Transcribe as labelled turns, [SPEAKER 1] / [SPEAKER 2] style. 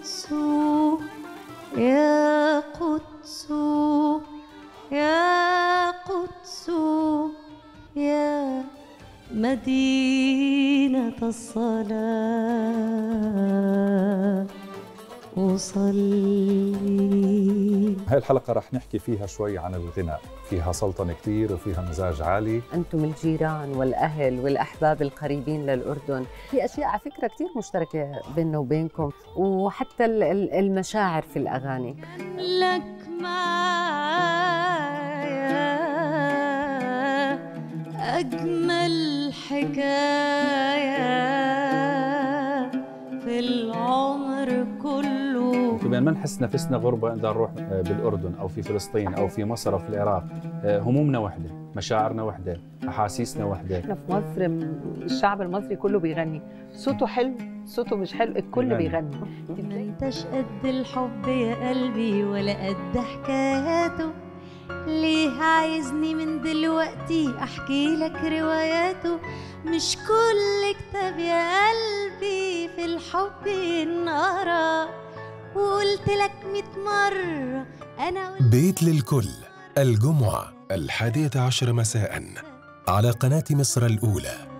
[SPEAKER 1] قدس يا قدس يا قدس يا مدينة الصلاة أصلي
[SPEAKER 2] هاي الحلقة رح نحكي فيها شوي عن الغناء فيها سلطنة كتير وفيها مزاج عالي
[SPEAKER 3] أنتم الجيران والأهل والأحباب القريبين للأردن في أشياء على فكرة كتير مشتركة بيننا وبينكم وحتى ال- ال- المشاعر في الأغاني
[SPEAKER 1] لك معايا أجمل حكاية في العمر كله
[SPEAKER 2] بين ما نحس نفسنا غربة إذا نروح آه، بالأردن أو في فلسطين أو في مصر أو في العراق آه، همومنا وحدة مشاعرنا وحدة أحاسيسنا وحدة
[SPEAKER 4] احنا في مصر م- الشعب المصري كله بيغني صوته حلو صوته مش حلو الكل
[SPEAKER 2] بيغني.
[SPEAKER 4] بيغني
[SPEAKER 1] ما انتش قد الحب يا قلبي ولا قد حكاياته ليه عايزني من دلوقتي احكي لك رواياته مش كل كتاب يا قلبي في الحب ينقرا وقلت لك ميت مرة انا قلت
[SPEAKER 5] بيت للكل الجمعة الحادية عشر مساء على قناة مصر الأولى